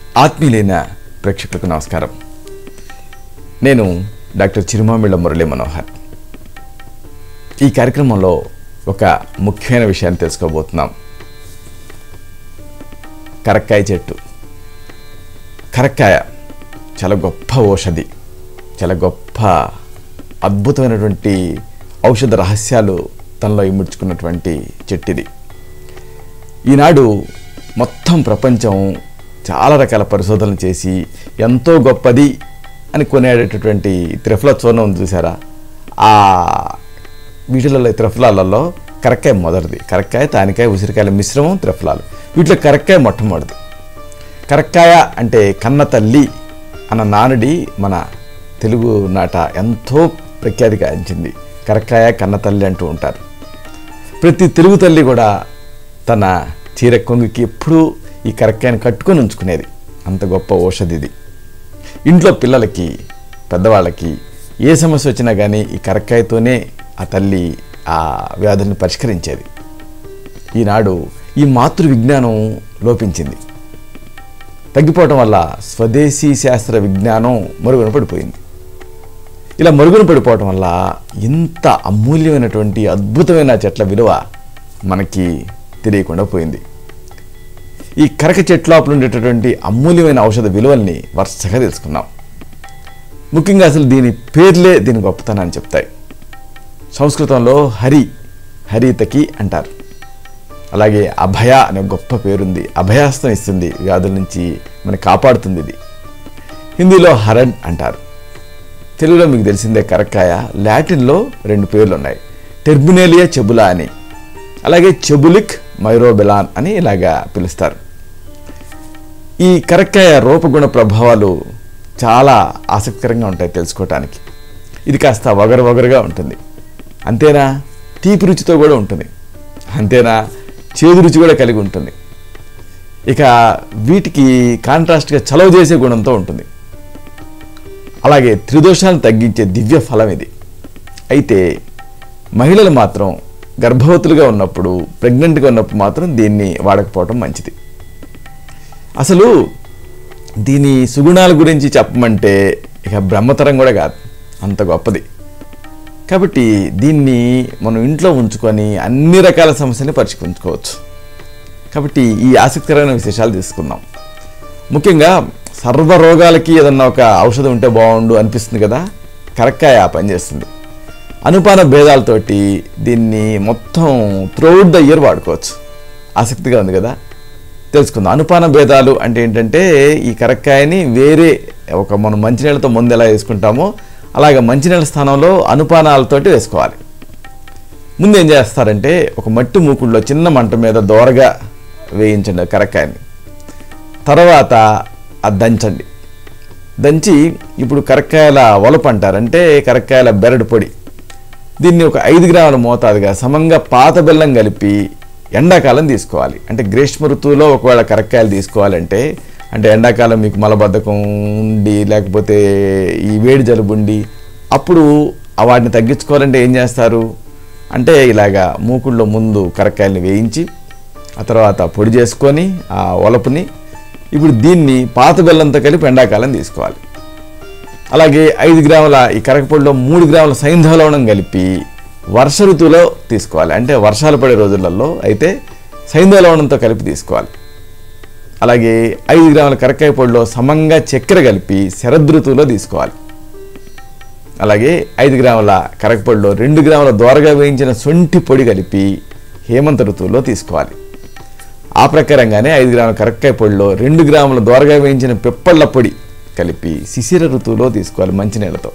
ఆత్మీయులైన ప్రేక్షకులకు నమస్కారం నేను డాక్టర్ చిరుమామిళ్ళ మురళీ మనోహర్ ఈ కార్యక్రమంలో ఒక ముఖ్యమైన విషయాన్ని తెలుసుకోబోతున్నాం కరక్కాయ చెట్టు కరక్కాయ చాలా గొప్ప ఔషధి చాలా గొప్ప అద్భుతమైనటువంటి ఔషధ రహస్యాలు తనలో ఇముడ్చుకున్నటువంటి చెట్టు ఇది ఈనాడు మొత్తం ప్రపంచం చాలా రకాల పరిశోధనలు చేసి ఎంతో గొప్పది అని కొనేటటువంటి త్రిఫల చూర్ణం ఉంది చూసారా ఆ వీటిలలో త్రిఫలాలలో కరక్కాయ మొదటిది కరక్కాయ తానికాయ ఉసిరికాయల మిశ్రమం త్రిఫలాలు వీటిలో కరక్కాయ మొట్టమొదటిది కరక్కాయ అంటే కన్న తల్లి అన్న నానుడి మన తెలుగు నాట ఎంతో ప్రఖ్యాతి గాంచింది కరక్కాయ కన్న తల్లి అంటూ ఉంటారు ప్రతి తెలుగు తల్లి కూడా తన చీర కొంగుకి ఎప్పుడూ ఈ కరక్కాయని కట్టుకొని ఉంచుకునేది అంత గొప్ప ఔషధి ఇది ఇంట్లో పిల్లలకి పెద్దవాళ్ళకి ఏ సమస్య వచ్చినా కానీ ఈ కరక్కాయతోనే ఆ తల్లి ఆ వ్యాధుల్ని పరిష్కరించేది ఈనాడు ఈ మాతృ విజ్ఞానం లోపించింది తగ్గిపోవటం వల్ల స్వదేశీ శాస్త్ర విజ్ఞానం మరుగున పడిపోయింది ఇలా మరుగున పడిపోవటం వల్ల ఇంత అమూల్యమైనటువంటి అద్భుతమైన చెట్ల విలువ మనకి తెలియకుండా పోయింది ఈ కరక చెట్ల లోపల ఉండేటటువంటి అమూల్యమైన ఔషధ విలువల్ని వరుసగా తెలుసుకున్నాం ముఖ్యంగా అసలు దీని పేర్లే దీని గొప్పతనాన్ని చెప్తాయి సంస్కృతంలో హరి హరితకి అంటారు అలాగే అభయ అనే గొప్ప పేరుంది అభయాస్తం ఇస్తుంది వ్యాధుల నుంచి మనకి కాపాడుతుంది ఇది హిందీలో హరణ్ అంటారు తెలుగులో మీకు తెలిసిందే కరక్కాయ లాటిన్లో రెండు పేర్లు ఉన్నాయి టెర్బినేలియా చెబులా అని అలాగే చెబులిక్ మైరోబెలాన్ అని ఇలాగా పిలుస్తారు ఈ కరక్కాయ రూపగుణ ప్రభావాలు చాలా ఆసక్తికరంగా ఉంటాయి తెలుసుకోవటానికి ఇది కాస్త వగరు వగరుగా ఉంటుంది అంతేనా తీపి రుచితో కూడా ఉంటుంది అంతేనా చేదు రుచి కూడా కలిగి ఉంటుంది ఇక వీటికి కాంట్రాస్ట్గా చలవ చేసే గుణంతో ఉంటుంది అలాగే త్రిదోషాలను తగ్గించే దివ్య ఫలం ఇది అయితే మహిళలు మాత్రం గర్భవతులుగా ఉన్నప్పుడు ప్రెగ్నెంట్గా ఉన్నప్పుడు మాత్రం దీన్ని వాడకపోవటం మంచిది అసలు దీని సుగుణాల గురించి చెప్పమంటే ఇక బ్రహ్మతరం కూడా కాదు అంత గొప్పది కాబట్టి దీన్ని మనం ఇంట్లో ఉంచుకొని అన్ని రకాల సమస్యల్ని పరిష్కరించుకోవచ్చు కాబట్టి ఈ ఆసక్తికరమైన విశేషాలు తీసుకుందాం ముఖ్యంగా సర్వ రోగాలకి ఏదన్నా ఒక ఔషధం ఉంటే బాగుండు అనిపిస్తుంది కదా కరక్కాయ ఆ పనిచేస్తుంది అనుపాన భేదాలతోటి దీన్ని మొత్తం త్రూఅవుట్ ద ఇయర్ వాడుకోవచ్చు ఆసక్తిగా ఉంది కదా తెలుసుకుందాం అనుపాన భేదాలు అంటే ఏంటంటే ఈ కరక్కాయని వేరే ఒక మనం మంచినీళ్ళతో ముందు ఎలా వేసుకుంటామో అలాగే మంచినీళ్ళ స్థానంలో అనుపానాలతోటి వేసుకోవాలి ముందు ఏం చేస్తారంటే ఒక మట్టి మూకుడులో చిన్న మంట మీద దోరగా వేయించండి కరక్కాయని తర్వాత అది దంచండి దంచి ఇప్పుడు కరక్కాయల ఒలప అంటారు అంటే కరక్కాయల బెరడు పొడి దీన్ని ఒక ఐదు గ్రాముల మోతాదుగా సమంగా పాత బెల్లం కలిపి ఎండాకాలం తీసుకోవాలి అంటే గ్రీష్మ ఋతువులో ఒకవేళ కరక్కాయలు తీసుకోవాలంటే అంటే ఎండాకాలం మీకు మలబద్ధకం ఉండి లేకపోతే ఈ వేడి జలుబు ఉండి అప్పుడు ఆ వాటిని తగ్గించుకోవాలంటే ఏం చేస్తారు అంటే ఇలాగా మూకుళ్ళలో ముందు కరక్కాయల్ని వేయించి ఆ తర్వాత పొడి చేసుకొని ఆ ఒలపుని ఇప్పుడు దీన్ని పాత బెల్లంతో కలిపి ఎండాకాలం తీసుకోవాలి అలాగే ఐదు గ్రాముల ఈ కరకపొడిలో మూడు గ్రాముల సైంధవలవణం కలిపి వర్ష ఋతువులో తీసుకోవాలి అంటే వర్షాలు పడే రోజులలో అయితే సైంధవలవణంతో కలిపి తీసుకోవాలి అలాగే ఐదు గ్రాముల కరక్కాయ పొడిలో సమంగా చక్కెర కలిపి శరదృతువులో తీసుకోవాలి అలాగే ఐదు గ్రాముల కరకపొడిలో రెండు గ్రాముల దోరగా వేయించిన సొంటి పొడి కలిపి హేమంత ఋతువులో తీసుకోవాలి ఆ ప్రకారంగానే ఐదు గ్రాముల కరక్కాయ పొడిలో రెండు గ్రాముల దోరగా వేయించిన పిప్పళ్ళ పొడి కలిపి శిశిర ఋతువులో తీసుకోవాలి మంచినీళ్ళతో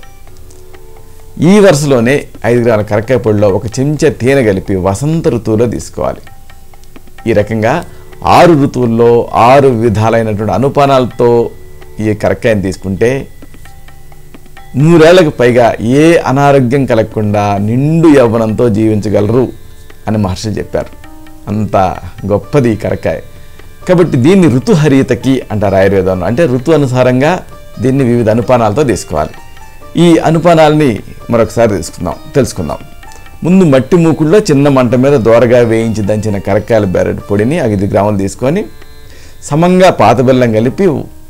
ఈ వరుసలోనే ఐదు గ్రాముల కరక్కాయ పొడిలో ఒక చెంచా తేనె కలిపి వసంత ఋతువులో తీసుకోవాలి ఈ రకంగా ఆరు ఋతువుల్లో ఆరు విధాలైనటువంటి అనుపానాలతో ఈ కరక్కాయని తీసుకుంటే నూరేళ్లకు పైగా ఏ అనారోగ్యం కలగకుండా నిండు యవ్వనంతో జీవించగలరు అని మహర్షులు చెప్పారు అంత గొప్పది ఈ కరక్కాయ కాబట్టి దీన్ని ఋతుహరితకి అంటారు ఆయుర్వేదంలో అంటే ఋతు అనుసారంగా దీన్ని వివిధ అనుపానాలతో తీసుకోవాలి ఈ అనుపానాలని మరొకసారి తీసుకుందాం తెలుసుకుందాం ముందు మట్టి మూకుల్లో చిన్న మంట మీద దోరగా వేయించి దంచిన కరక్కాయల బెరడు పొడిని ఐదు గ్రాములు తీసుకొని సమంగా పాత బెల్లం కలిపి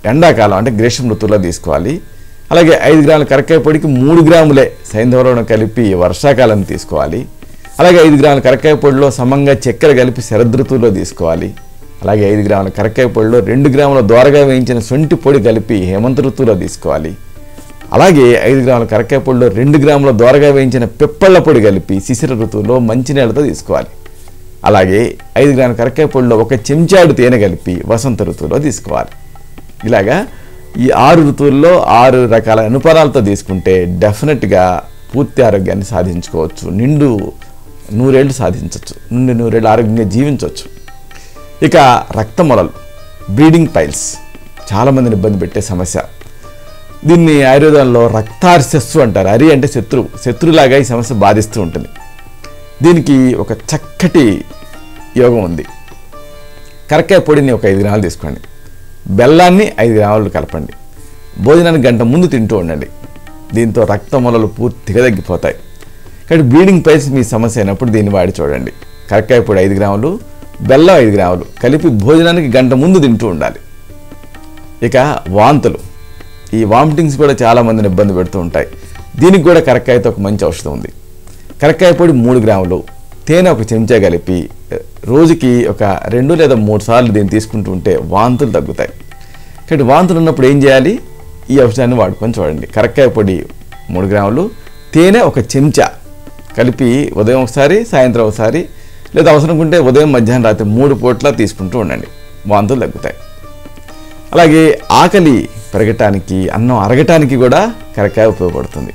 ఎండాకాలం అంటే గ్రీష్మ ఋతువులో తీసుకోవాలి అలాగే ఐదు గ్రాముల కరక్కాయ పొడికి మూడు గ్రాములే సైంధవరం కలిపి వర్షాకాలం తీసుకోవాలి అలాగే ఐదు గ్రాముల కరక్కాయ పొడిలో సమంగా చక్కెర కలిపి శరదృతువులో తీసుకోవాలి అలాగే ఐదు గ్రాముల కరక్కాయ పొడిలో రెండు గ్రాముల దోరగా వేయించిన సొంటి పొడి కలిపి హేమంత ఋతువులో తీసుకోవాలి అలాగే ఐదు గ్రాముల కరక్కాయ పొడిలో రెండు గ్రాముల దోరగా వేయించిన పిప్పళ్ళ పొడి కలిపి శిశిర ఋతువులో మంచినీళ్ళతో తీసుకోవాలి అలాగే ఐదు గ్రాముల కరక్కాయ పొడిలో ఒక చెంచాడు తేనె కలిపి వసంత ఋతువులో తీసుకోవాలి ఇలాగా ఈ ఆరు ఋతువుల్లో ఆరు రకాల అనుపరాలతో తీసుకుంటే డెఫినెట్గా పూర్తి ఆరోగ్యాన్ని సాధించుకోవచ్చు నిండు నూరేళ్ళు సాధించవచ్చు నిండు నూరేళ్ళు ఆరోగ్యంగా జీవించవచ్చు ఇక రక్త మొలలు బ్రీడింగ్ పైల్స్ చాలామందిని ఇబ్బంది పెట్టే సమస్య దీన్ని ఆయుర్వేదంలో రక్తార్శస్సు అంటారు అరి అంటే శత్రువు శత్రులాగా ఈ సమస్య బాధిస్తూ ఉంటుంది దీనికి ఒక చక్కటి యోగం ఉంది కరక్కాయ పొడిని ఒక ఐదు గ్రాములు తీసుకోండి బెల్లాన్ని ఐదు గ్రాములు కలపండి భోజనానికి గంట ముందు తింటూ ఉండండి దీంతో రక్త మొలలు పూర్తిగా తగ్గిపోతాయి కాబట్టి బ్లీడింగ్ పైల్స్ మీ సమస్య అయినప్పుడు దీన్ని వాడి చూడండి కరక్కాయ పొడి ఐదు గ్రాములు బెల్లం ఐదు గ్రాములు కలిపి భోజనానికి గంట ముందు తింటూ ఉండాలి ఇక వాంతులు ఈ వామిటింగ్స్ కూడా చాలా మందిని ఇబ్బంది పెడుతూ ఉంటాయి దీనికి కూడా కరక్కాయతో ఒక మంచి ఔషధం ఉంది కరక్కాయ పొడి మూడు గ్రాములు తేనె ఒక చెంచా కలిపి రోజుకి ఒక రెండు లేదా మూడు సార్లు దీన్ని తీసుకుంటూ ఉంటే వాంతులు తగ్గుతాయి కాబట్టి వాంతులు ఉన్నప్పుడు ఏం చేయాలి ఈ ఔషధాన్ని వాడుకొని చూడండి కరక్కాయ పొడి మూడు గ్రాములు తేనె ఒక చెంచా కలిపి ఉదయం ఒకసారి సాయంత్రం ఒకసారి లేదా అవసరం ఉంటే ఉదయం మధ్యాహ్నం రాత్రి మూడు పూట్ల తీసుకుంటూ ఉండండి వాంతులు తగ్గుతాయి అలాగే ఆకలి పెరగటానికి అన్నం అరగటానికి కూడా కరక్కాయ ఉపయోగపడుతుంది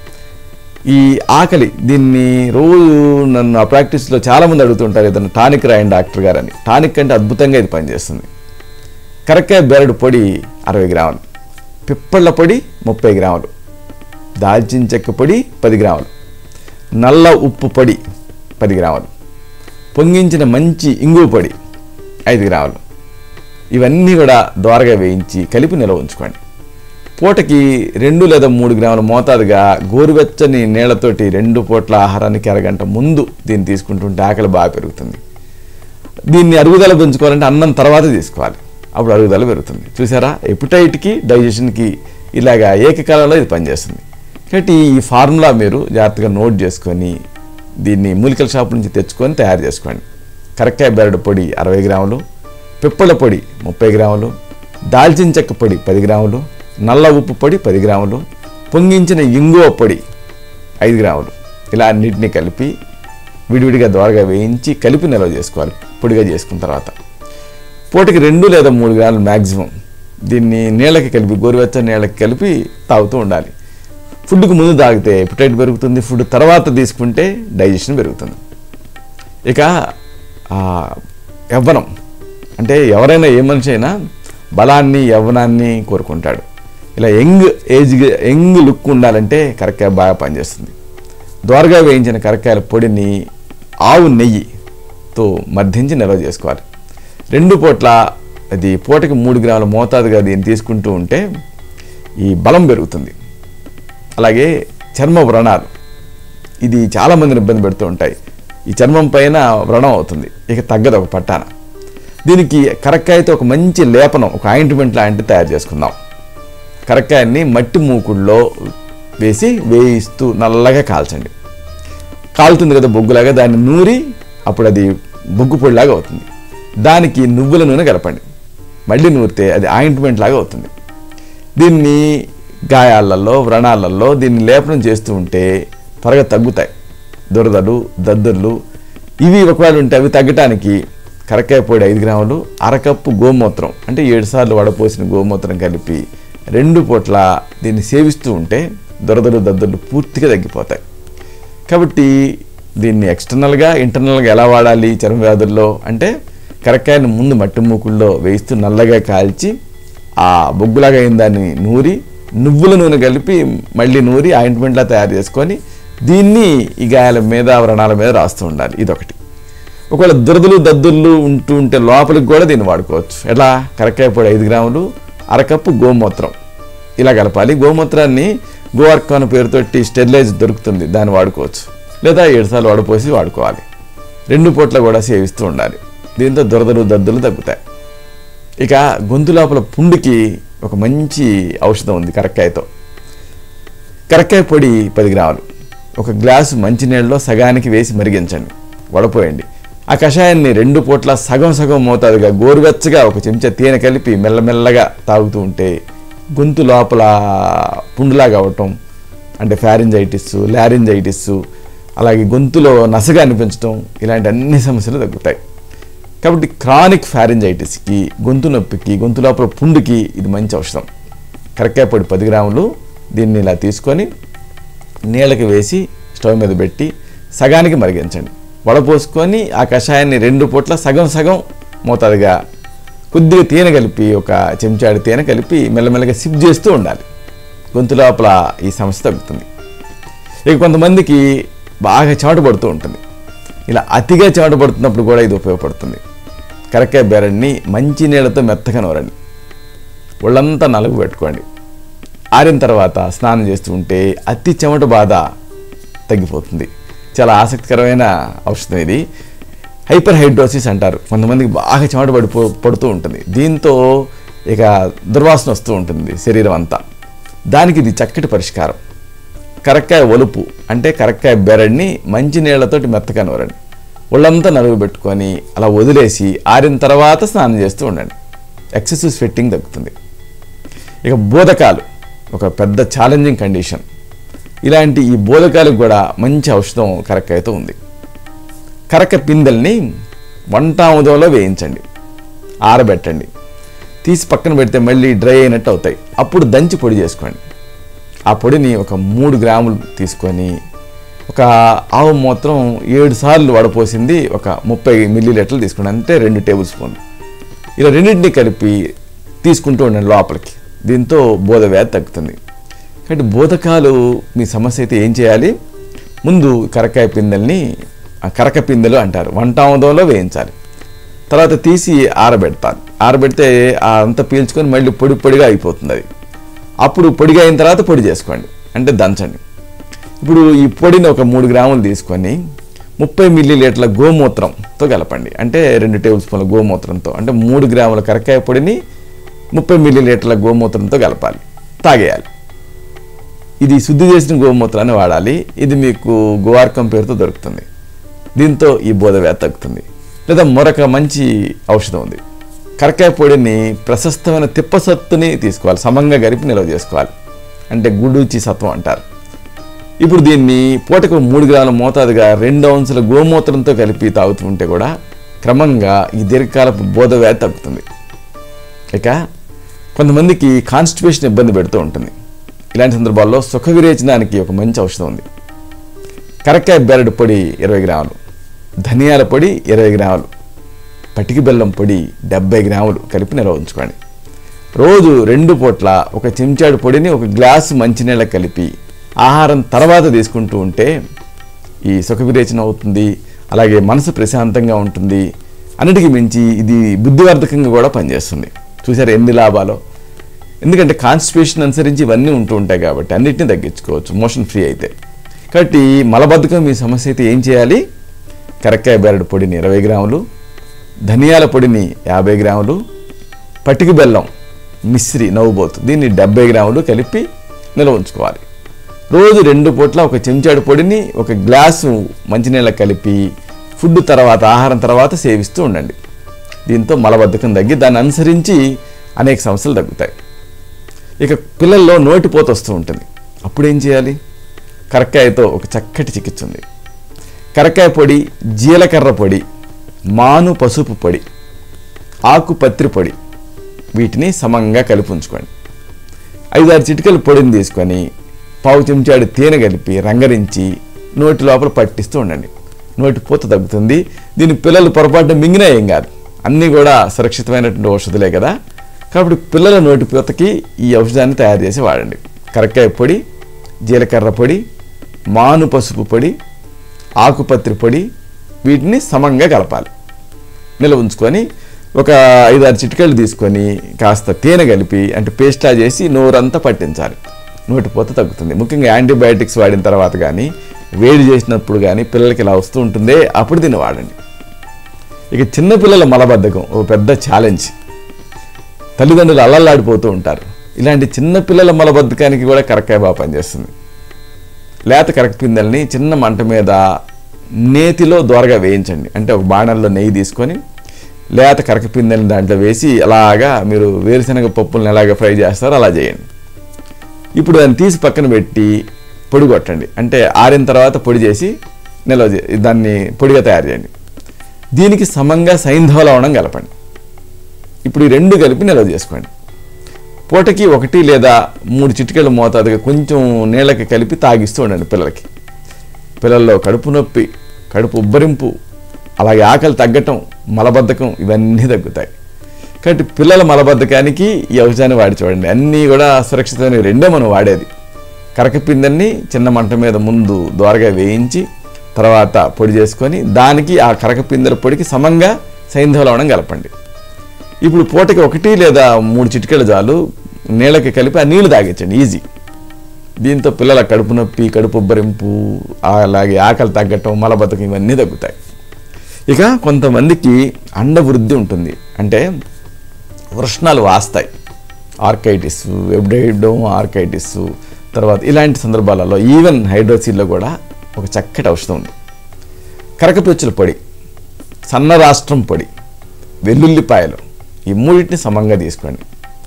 ఈ ఆకలి దీన్ని రోజు నన్ను ఆ ప్రాక్టీస్లో చాలామంది అడుగుతుంటారు ఏదైనా టానిక్ రాయండి డాక్టర్ గారు అని టానిక్ అంటే అద్భుతంగా ఇది పనిచేస్తుంది కరక్కాయ బెరడు పొడి అరవై గ్రాములు పిప్పళ్ళ పొడి ముప్పై గ్రాములు దాల్చిన చెక్క పొడి పది గ్రాములు నల్ల ఉప్పు పొడి పది గ్రాములు పొంగించిన మంచి ఇంగువ పొడి ఐదు గ్రాములు ఇవన్నీ కూడా దోరగా వేయించి కలిపి నిల్వ ఉంచుకోండి పూటకి రెండు లేదా మూడు గ్రాముల మోతాదుగా గోరువెచ్చని నీళ్లతోటి రెండు పూట్ల ఆహారానికి అరగంట ముందు దీన్ని తీసుకుంటుంటే ఆకలి బాగా పెరుగుతుంది దీన్ని అరుగుదల పెంచుకోవాలంటే అన్నం తర్వాత తీసుకోవాలి అప్పుడు అరుగుదల పెరుగుతుంది చూసారా ఎపిటైట్కి డైజెషన్కి ఇలాగా ఏకకాలంలో ఇది పనిచేస్తుంది కాబట్టి ఈ ఫార్ములా మీరు జాగ్రత్తగా నోట్ చేసుకొని దీన్ని మూలికల షాప్ నుంచి తెచ్చుకొని తయారు చేసుకోండి కరక్కాయ బెరడు పొడి అరవై గ్రాములు పిప్పల పొడి ముప్పై గ్రాములు దాల్చిన చెక్క పొడి పది గ్రాములు నల్ల ఉప్పు పొడి పది గ్రాములు పొంగించిన ఇంగువ పొడి ఐదు గ్రాములు ఇలా అన్నిటినీ కలిపి విడివిడిగా దోరగా వేయించి కలిపి నిల్వ చేసుకోవాలి పొడిగా చేసుకున్న తర్వాత పూటకి రెండు లేదా మూడు గ్రాములు మ్యాక్సిమం దీన్ని నీళ్ళకి కలిపి గోరువెచ్చని నీళ్ళకి కలిపి తాగుతూ ఉండాలి ఫుడ్కి ముందు తాగితే ఎపిటైట్ పెరుగుతుంది ఫుడ్ తర్వాత తీసుకుంటే డైజెషన్ పెరుగుతుంది ఇక ఆ, యవ్వనం అంటే ఎవరైనా ఏ మనిషి అయినా బలాన్ని యవ్వనాన్ని కోరుకుంటాడు ఇలా యంగ్ ఏజ్ యంగ్ లుక్ ఉండాలంటే కరక్కాయ బాగా పనిచేస్తుంది దోరగా వేయించిన కరక్కాయల పొడిని ఆవు నెయ్యితో మర్దించి నిల్వ చేసుకోవాలి రెండు పూట్ల అది పూటకి మూడు గ్రాముల మోతాదుగా దీన్ని తీసుకుంటూ ఉంటే ఈ బలం పెరుగుతుంది అలాగే చర్మ వ్రణాలు ఇది చాలా మందిని ఇబ్బంది పెడుతూ ఉంటాయి ఈ చర్మం పైన వ్రణం అవుతుంది ఇక తగ్గదు ఒక పట్టాన దీనికి కరక్కాయతో ఒక మంచి లేపనం ఒక ఆయింట్మెంట్ లాంటిది తయారు చేసుకుందాం కరక్కాయని మట్టి మూకుల్లో వేసి వేయిస్తూ నల్లగా కాల్చండి కాలుతుంది కదా బొగ్గులాగా దాన్ని నూరి అప్పుడు అది బొగ్గు పొడిలాగా అవుతుంది దానికి నువ్వుల నూనె కలపండి మళ్ళీ నూరితే అది ఆయింట్మెంట్ లాగా అవుతుంది దీన్ని గాయాలలో వ్రణాలలో దీన్ని లేపనం చేస్తూ ఉంటే త్వరగా తగ్గుతాయి దురదలు దద్దుర్లు ఇవి ఒకవేళ ఉంటే అవి తగ్గటానికి కరక్కాయ పొడి ఐదు గ్రాములు అరకప్పు గోమూత్రం అంటే ఏడు సార్లు వడపోసిన గోమూత్రం కలిపి రెండు పూట్ల దీన్ని సేవిస్తూ ఉంటే దురదలు దద్దుర్లు పూర్తిగా తగ్గిపోతాయి కాబట్టి దీన్ని ఎక్స్టర్నల్గా ఇంటర్నల్గా ఎలా వాడాలి చర్మ వ్యాధుల్లో అంటే కరక్కాయను ముందు మట్టి మూకుల్లో వేయిస్తూ నల్లగా కాల్చి ఆ బొగ్గులాగా అయిన దాన్ని నూరి నువ్వుల నూనె కలిపి మళ్ళీ నూరి ఆయింట్మెంట్లా తయారు చేసుకొని దీన్ని ఈ గాయాల మీద వ్రణాల మీద రాస్తూ ఉండాలి ఇదొకటి ఒకవేళ దురదలు దద్దుర్లు ఉంటూ ఉంటే లోపలికి కూడా దీన్ని వాడుకోవచ్చు ఎలా కరక్కాయ పొడి ఐదు గ్రాములు అరకప్పు గోమూత్రం ఇలా కలపాలి గోమూత్రాన్ని గోవర్క్ అనే పేరుతోటి స్టెరిలైజ్ దొరుకుతుంది దాన్ని వాడుకోవచ్చు లేదా ఏడుసార్లు వడపోసి వాడుకోవాలి రెండు పూట్ల కూడా సేవిస్తూ ఉండాలి దీంతో దురదలు దద్దులు తగ్గుతాయి ఇక గొంతు లోపల పుండుకి ఒక మంచి ఔషధం ఉంది కరక్కాయతో కరక్కాయ పొడి పది గ్రాములు ఒక గ్లాసు మంచినీళ్ళలో సగానికి వేసి మరిగించండి వడపోయండి ఆ కషాయాన్ని రెండు పూట్ల సగం సగం మోతాదుగా గోరువెచ్చగా ఒక చెంచా తేనె కలిపి మెల్లమెల్లగా తాగుతూ ఉంటే గొంతు లోపల పుండులాగా అవటం అంటే ఫ్యారింజైటిస్ లారింజైటిస్ అలాగే గొంతులో నసగా అనిపించడం ఇలాంటి అన్ని సమస్యలు తగ్గుతాయి కాబట్టి క్రానిక్ ఫ్యారింజైటిస్కి గొంతు నొప్పికి గొంతు లోపల పుండుకి ఇది మంచి ఔషధం కరక్కాయ పొడి పది గ్రాములు దీన్ని ఇలా తీసుకొని నీళ్ళకి వేసి స్టవ్ మీద పెట్టి సగానికి మరిగించండి వడపోసుకొని ఆ కషాయాన్ని రెండు పూట్ల సగం సగం మోతాదుగా కొద్దిగా తేనె కలిపి ఒక చెంచాడు తేనె కలిపి మెల్లమెల్లగా సిప్ చేస్తూ ఉండాలి గొంతు లోపల ఈ సమస్య తగ్గుతుంది ఇక కొంతమందికి బాగా చెమట పడుతూ ఉంటుంది ఇలా అతిగా చెమట పడుతున్నప్పుడు కూడా ఇది ఉపయోగపడుతుంది కరక్కాయ బెరడ్ని మంచి నీళ్ళతో మెత్తగా నూరండి ఒళ్ళంతా నలుగు పెట్టుకోండి ఆరిన తర్వాత స్నానం చేస్తూ ఉంటే అతి చెమట బాధ తగ్గిపోతుంది చాలా ఆసక్తికరమైన ఔషధం ఇది హైపర్ హైడ్రోసిస్ అంటారు కొంతమందికి బాగా చెమట పడిపో పడుతూ ఉంటుంది దీంతో ఇక దుర్వాసన వస్తూ ఉంటుంది శరీరం అంతా దానికి ఇది చక్కటి పరిష్కారం కరక్కాయ ఒలుపు అంటే కరక్కాయ బెరడ్ని మంచి నీళ్లతోటి మెత్తగా నూరండి ఒళ్ళంతా నలుగు పెట్టుకొని అలా వదిలేసి ఆరిన తర్వాత స్నానం చేస్తూ ఉండండి ఎక్సెసివ్ స్వెట్టింగ్ తగ్గుతుంది ఇక బోధకాలు ఒక పెద్ద ఛాలెంజింగ్ కండిషన్ ఇలాంటి ఈ బోధకాలకు కూడా మంచి ఔషధం కరక్కాయతో ఉంది కరక పిందెల్ని వంటాముదంలో వేయించండి ఆరబెట్టండి తీసి పక్కన పెడితే మళ్ళీ డ్రై అయినట్టు అవుతాయి అప్పుడు దంచి పొడి చేసుకోండి ఆ పొడిని ఒక మూడు గ్రాములు తీసుకొని ఒక ఆవు మూత్రం ఏడు సార్లు వడపోసింది ఒక ముప్పై మిల్లీ లీటర్లు తీసుకోండి అంటే రెండు టేబుల్ స్పూన్లు ఇలా రెండింటిని కలిపి తీసుకుంటూ ఉండండి లోపలికి దీంతో బోధ వ్యాధి తగ్గుతుంది కాబట్టి బోధకాలు మీ సమస్య అయితే ఏం చేయాలి ముందు కరకాయ పిందెల్ని ఆ కరక పిందెలు అంటారు వంటాముదంలో వేయించాలి తర్వాత తీసి ఆరబెడతారు ఆరబెడితే ఆ అంతా పీల్చుకొని మళ్ళీ పొడి పొడిగా అయిపోతుంది అది అప్పుడు పొడిగా అయిన తర్వాత పొడి చేసుకోండి అంటే దంచండి ఇప్పుడు ఈ పొడిని ఒక మూడు గ్రాములు తీసుకొని ముప్పై మిల్లీ లీటర్ల గోమూత్రంతో కలపండి అంటే రెండు టేబుల్ స్పూన్ల గోమూత్రంతో అంటే మూడు గ్రాముల కరకాయ పొడిని ముప్పై మిల్లీ లీటర్ల గోమూత్రంతో కలపాలి తాగేయాలి ఇది శుద్ధి చేసిన గోమూత్రాన్ని వాడాలి ఇది మీకు గోవార్కం పేరుతో దొరుకుతుంది దీంతో ఈ బోధవ్యాధి తగ్గుతుంది లేదా మరొక మంచి ఔషధం ఉంది కరకాయ పొడిని ప్రశస్తమైన తిప్పసత్తుని తీసుకోవాలి సమంగా గరిపి నిల్వ చేసుకోవాలి అంటే గుడూచి సత్వం అంటారు ఇప్పుడు దీన్ని పూటకు మూడు గ్రాముల మోతాదుగా రెండు అంశాల గోమూత్రంతో కలిపి తాగుతూ ఉంటే కూడా క్రమంగా ఈ దీర్ఘకాలపు బోధ వ్యాధి తగ్గుతుంది ఇక కొంతమందికి కాన్స్టిపేషన్ ఇబ్బంది పెడుతూ ఉంటుంది ఇలాంటి సందర్భాల్లో సుఖ విరేచనానికి ఒక మంచి ఔషధం ఉంది కరక్కాయ బెరడు పొడి ఇరవై గ్రాములు ధనియాల పొడి ఇరవై గ్రాములు పటికి బెల్లం పొడి డెబ్బై గ్రాములు కలిపి నిల్వ ఉంచుకోండి రోజు రెండు పూట్ల ఒక చెంచాడు పొడిని ఒక గ్లాసు మంచినీళ్ళ కలిపి ఆహారం తర్వాత తీసుకుంటూ ఉంటే ఈ సుఖ విరేచన అవుతుంది అలాగే మనసు ప్రశాంతంగా ఉంటుంది అన్నిటికీ మించి ఇది బుద్ధివర్ధకంగా కూడా పనిచేస్తుంది చూసారు ఎన్ని లాభాలు ఎందుకంటే కాన్స్టిపేషన్ అనుసరించి ఇవన్నీ ఉంటూ ఉంటాయి కాబట్టి అన్నిటిని తగ్గించుకోవచ్చు మోషన్ ఫ్రీ అయితే కాబట్టి మలబద్ధకం మీ సమస్య అయితే ఏం చేయాలి కరక్కాయ బెరడు పొడిని ఇరవై గ్రాములు ధనియాల పొడిని యాభై గ్రాములు పటికి బెల్లం మిశ్రి నవ్వుబోతు దీన్ని డెబ్బై గ్రాములు కలిపి నిల్వ ఉంచుకోవాలి రోజు రెండు పూట్ల ఒక చెంచాడు పొడిని ఒక గ్లాసు మంచినీళ్ళ కలిపి ఫుడ్ తర్వాత ఆహారం తర్వాత సేవిస్తూ ఉండండి దీంతో మలబద్ధకం తగ్గి దాన్ని అనుసరించి అనేక సమస్యలు తగ్గుతాయి ఇక పిల్లల్లో నోటిపోత వస్తూ ఉంటుంది అప్పుడు ఏం చేయాలి కరక్కాయతో ఒక చక్కటి చికిత్స ఉంది కరక్కాయ పొడి జీలకర్ర పొడి మాను పసుపు పొడి ఆకుపత్రి పొడి వీటిని సమంగా కలిపి ఉంచుకోండి ఐదారు చిటికలు పొడిని తీసుకొని పావు చెంచాడు తేనె కలిపి రంగరించి నోటి లోపల పట్టిస్తూ ఉండండి నోటి పూత తగ్గుతుంది దీని పిల్లలు పొరపాటు మింగినా ఏం కాదు అన్నీ కూడా సురక్షితమైనటువంటి ఔషధులే కదా కాబట్టి పిల్లల నోటి పూతకి ఈ ఔషధాన్ని తయారు చేసి వాడండి కరక్కాయ పొడి జీలకర్ర పొడి మాను పసుపు పొడి ఆకుపత్రి పొడి వీటిని సమంగా కలపాలి నిల్వ ఉంచుకొని ఒక ఐదారు చిటికలు తీసుకొని కాస్త తేనె కలిపి అంటే పేస్టా చేసి నోరంతా పట్టించాలి నోటిపోత తగ్గుతుంది ముఖ్యంగా యాంటీబయాటిక్స్ వాడిన తర్వాత కానీ వేడి చేసినప్పుడు కానీ పిల్లలకి ఇలా వస్తూ ఉంటుందే అప్పుడు దీన్ని వాడండి ఇక చిన్నపిల్లల మలబద్ధకం ఒక పెద్ద ఛాలెంజ్ తల్లిదండ్రులు అల్లల్లాడిపోతూ ఉంటారు ఇలాంటి చిన్న పిల్లల మలబద్ధకానికి కూడా కరక్కాయ బాగా పనిచేస్తుంది లేత కరక పిందెల్ని చిన్న మంట మీద నేతిలో దోరగా వేయించండి అంటే ఒక బాణంలో నెయ్యి తీసుకొని లేత కరక పిందెల్ని దాంట్లో వేసి అలాగా మీరు వేరుశనగ పప్పులను ఎలాగ ఫ్రై చేస్తారో అలా చేయండి ఇప్పుడు దాన్ని తీసి పక్కన పెట్టి పొడి కొట్టండి అంటే ఆరిన తర్వాత పొడి చేసి నిల్వ చే దాన్ని పొడిగా తయారు చేయండి దీనికి సమంగా సైంధవ లవణం కలపండి ఇప్పుడు ఈ రెండు కలిపి నిల్వ చేసుకోండి పూటకి ఒకటి లేదా మూడు చిటికెళ్ళ మోతాదుగా కొంచెం నీళ్ళకి కలిపి తాగిస్తూ ఉండండి పిల్లలకి పిల్లల్లో కడుపు నొప్పి కడుపు ఉబ్బరింపు అలాగే ఆకలి తగ్గటం మలబద్ధకం ఇవన్నీ తగ్గుతాయి కాబట్టి పిల్లల మలబద్ధకానికి ఈ ఔషధాన్ని వాడి చూడండి అన్నీ కూడా సురక్షితమైన రెండే మనం వాడేది కరకపిందల్ని చిన్న మంట మీద ముందు దోరగా వేయించి తర్వాత పొడి చేసుకొని దానికి ఆ కరకపిందెల పొడికి సమంగా సైంధవ లవణం కలపండి ఇప్పుడు పూటకి ఒకటి లేదా మూడు చిటికెళ్ళ చాలు నీళ్ళకి కలిపి ఆ నీళ్లు తాగించండి ఈజీ దీంతో పిల్లల కడుపు నొప్పి కడుపు ఉబ్బరింపు అలాగే ఆకలి తగ్గటం మలబద్ధకం ఇవన్నీ తగ్గుతాయి ఇక కొంతమందికి అండవృద్ధి ఉంటుంది అంటే వృష్ణాలు వాస్తాయి ఆర్కైటిస్ వెబ్డైడోమ్ ఆర్కైటిస్ తర్వాత ఇలాంటి సందర్భాలలో ఈవెన్ హైడ్రోసీల్లో కూడా ఒక చక్కటి ఔషధం ఉంది కరకపెచ్చుల పొడి సన్న రాష్ట్రం పొడి వెల్లుల్లిపాయలు ఈ మూడింటిని సమంగా తీసుకోండి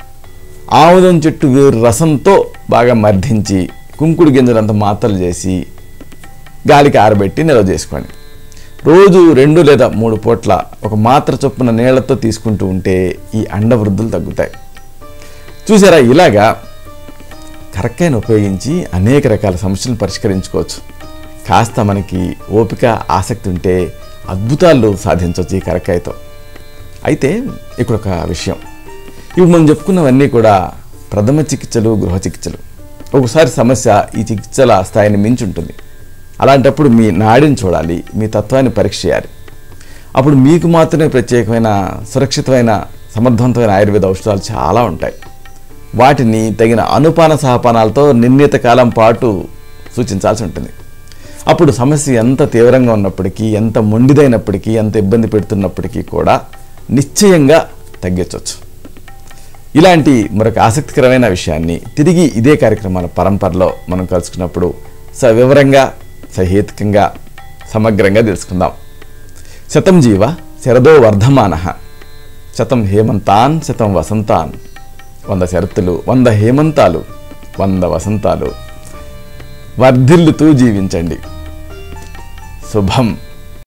ఆముదం చెట్టు వేరు రసంతో బాగా మర్ధించి కుంకుడు గింజలంత మాత్రలు చేసి గాలికి ఆరబెట్టి నిల్వ చేసుకోండి రోజు రెండు లేదా మూడు పూట్ల ఒక మాత్ర చొప్పున నీళ్లతో తీసుకుంటూ ఉంటే ఈ అండవృద్ధులు తగ్గుతాయి చూసారా ఇలాగా కరక్కాయను ఉపయోగించి అనేక రకాల సమస్యలను పరిష్కరించుకోవచ్చు కాస్త మనకి ఓపిక ఆసక్తి ఉంటే అద్భుతాలు సాధించవచ్చు ఈ కరక్కాయతో అయితే ఇక్కడ ఒక విషయం ఇప్పుడు మనం చెప్పుకున్నవన్నీ కూడా ప్రథమ చికిత్సలు గృహ చికిత్సలు ఒకసారి సమస్య ఈ చికిత్సల స్థాయిని మించి ఉంటుంది అలాంటప్పుడు మీ నాడిని చూడాలి మీ తత్వాన్ని పరీక్ష చేయాలి అప్పుడు మీకు మాత్రమే ప్రత్యేకమైన సురక్షితమైన సమర్థవంతమైన ఆయుర్వేద ఔషధాలు చాలా ఉంటాయి వాటిని తగిన అనుపాన సహపానాలతో నిర్ణీత కాలం పాటు సూచించాల్సి ఉంటుంది అప్పుడు సమస్య ఎంత తీవ్రంగా ఉన్నప్పటికీ ఎంత మొండిదైనప్పటికీ ఎంత ఇబ్బంది పెడుతున్నప్పటికీ కూడా నిశ్చయంగా తగ్గించవచ్చు ఇలాంటి మరొక ఆసక్తికరమైన విషయాన్ని తిరిగి ఇదే కార్యక్రమాల పరంపరలో మనం కలుసుకున్నప్పుడు సవివరంగా సహేతుకంగా సమగ్రంగా తెలుసుకుందాం శతం జీవ శరదో వర్ధమాన శతం హేమంతాన్ శతం వసంతాన్ వంద శరత్తులు వంద హేమంతాలు వంద వసంతాలు వర్ధిల్లుతూ జీవించండి శుభం